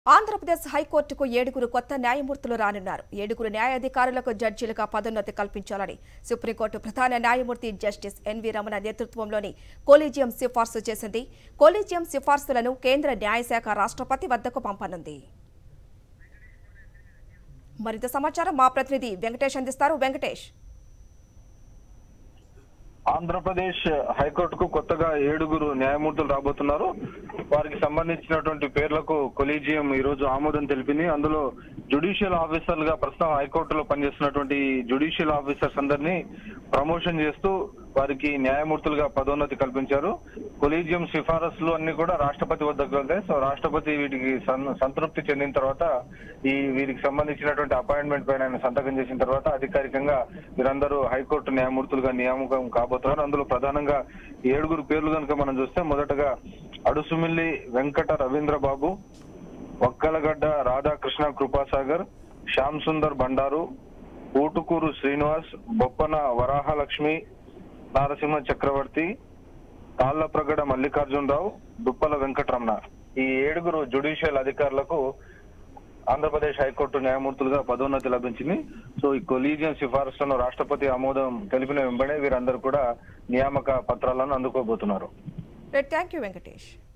ఆంధ్రప్రదేశ్ హైకోర్టుకు ఏడుగురు కొత్త న్యాయమూర్తులు రానున్నారు ఏడుగురు న్యాయాధికారులకు జడ్జీలుగా పదోన్నతి కల్పించాలని సుప్రీంకోర్టు ప్రధాన న్యాయమూర్తి జస్టిస్ ఎన్వి రమణ నేతృత్వంలోని కొలీజియం సిఫార్సు చేసింది కొలీజియం సిఫార్సులను కేంద్ర న్యాయశాఖ రాష్ట్రపతి వద్దకు పంపనుంది మరింత సమాచారం మా ప్రతినిధి వెంకటేష్ అందిస్తారు వెంకటేష్ ఆంధ్రప్రదేశ్ హైకోర్టుకు కొత్తగా ఏడుగురు న్యాయమూర్తులు రాబోతున్నారు వారికి సంబంధించినటువంటి పేర్లకు కొలీజియం ఈ రోజు ఆమోదం తెలిపింది అందులో జుడిషియల్ ఆఫీసర్లుగా ప్రస్తుతం హైకోర్టులో పనిచేస్తున్నటువంటి జుడిషియల్ ఆఫీసర్స్ అందరినీ ప్రమోషన్ చేస్తూ వారికి న్యాయమూర్తులుగా పదోన్నతి కల్పించారు కొలీజియం సిఫారసులు అన్ని కూడా రాష్ట్రపతి వద్దకు వెళ్తాయి సో రాష్ట్రపతి వీటికి సన్- సంతృప్తి చెందిన తర్వాత ఈ వీరికి సంబంధించినటువంటి అపాయింట్మెంట్ పైన ఆయన సంతకం చేసిన తర్వాత అధికారికంగా వీరందరూ హైకోర్టు న్యాయమూర్తులుగా నియామకం కాబోతున్నారు అందులో ప్రధానంగా ఏడుగురు పేర్లు కనుక మనం చూస్తే మొదటగా అడుసుమిల్లి వెంకట రవీంద్ర బాబు వక్కలగడ్డ రాధాకృష్ణ కృపాసాగర్ శ్యామ్ సుందర్ బండారు ఊటుకూరు శ్రీనివాస్ బొప్పన వరాహలక్ష్మి నారసింహ చక్రవర్తి తాళ్లప్రగడ మల్లికార్జునరావు దుప్పల వెంకటరమణ ఈ ఏడుగురు జుడిషియల్ అధికారులకు ఆంధ్రప్రదేశ్ హైకోర్టు న్యాయమూర్తులుగా పదోన్నతి లభించింది సో ఈ కొలీజియం సిఫారసులను రాష్ట్రపతి ఆమోదం తెలిపిన వెంబడే వీరందరూ కూడా నియామక పత్రాలను అందుకోబోతున్నారు థ్యాంక్ యూ వెంకటేష్